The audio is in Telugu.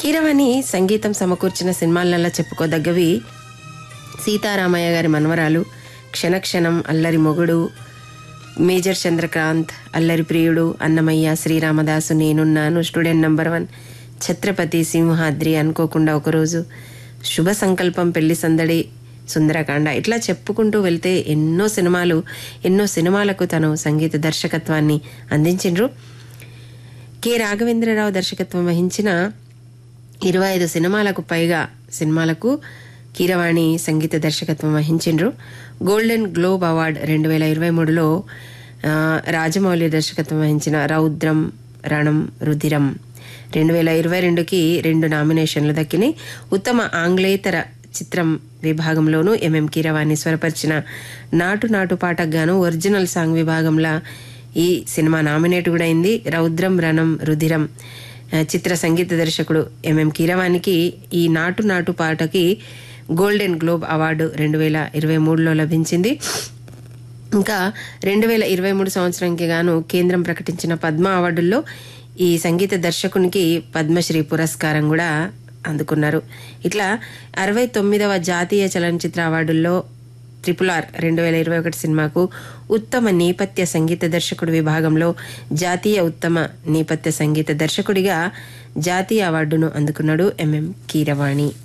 కీరవాణి సంగీతం సమకూర్చిన సినిమాలల్లా చెప్పుకోదగ్గవి సీతారామయ్య గారి మనవరాలు క్షణక్షణం అల్లరి మొగుడు మేజర్ చంద్రకాంత్ అల్లరి ప్రియుడు Annamayya Sriramadasu Nenunnanu student number one Chatrapathi Simhadri Anukokunda Okaroju శుభ సంకల్పం పెళ్లి సందడి సుందరకాండ ఇట్లా చెప్పుకుంటూ వెళ్తే ఎన్నో సినిమాలు ఎన్నో సినిమాలకు తను సంగీత దర్శకత్వాన్ని అందించిండ్రు కె రాఘవేంద్రరావు దర్శకత్వం వహించిన ఇరవై ఐదు సినిమాలకు పైగా సినిమాలకు కీరవాణి సంగీత దర్శకత్వం వహించిండ్రు గోల్డెన్ గ్లోబ్ అవార్డ్ రెండు వేల ఇరవై మూడులో ఆ, రాజమౌళి దర్శకత్వం వహించిన రౌద్రం రణం రుధిరం రెండు వేల ఇరవై రెండుకి రెండు నామినేషన్లు దక్కినాయి ఉత్తమ ఆంగ్లేతర చిత్రం విభాగంలోనూ ఎంఎం కీరవాణి స్వరపరిచిన నాటు నాటు పాటకు గాను ఒరిజినల్ సాంగ్ విభాగంలో ఈ సినిమా నామినేట్ కూడా అయింది రౌద్రం రణం రుధిరం ఆ, చిత్ర సంగీత దర్శకుడు ఎంఎం కీరవానికి ఈ నాటు నాటు పాటకి గోల్డెన్ గ్లోబ్ అవార్డు రెండు వేల ఇరవై మూడులో లభించింది ఇంకా రెండు వేల ఇరవై మూడు సంవత్సరంకి గాను కేంద్రం ప్రకటించిన పద్మ అవార్డుల్లో ఈ సంగీత దర్శకునికి పద్మశ్రీ పురస్కారం కూడా అందుకున్నారు ఇట్లా అరవై తొమ్మిదవ జాతీయ చలనచిత్ర అవార్డుల్లో ట్రిపుల్ ఆర్ రెండు వేల ఇరవై ఒకటి సినిమాకు ఉత్తమ నేపథ్య సంగీత దర్శకుడు విభాగంలో జాతీయ ఉత్తమ నేపథ్య సంగీత దర్శకుడిగా జాతీయ అవార్డును అందుకున్నాడు ఎంఎం కీరవాణి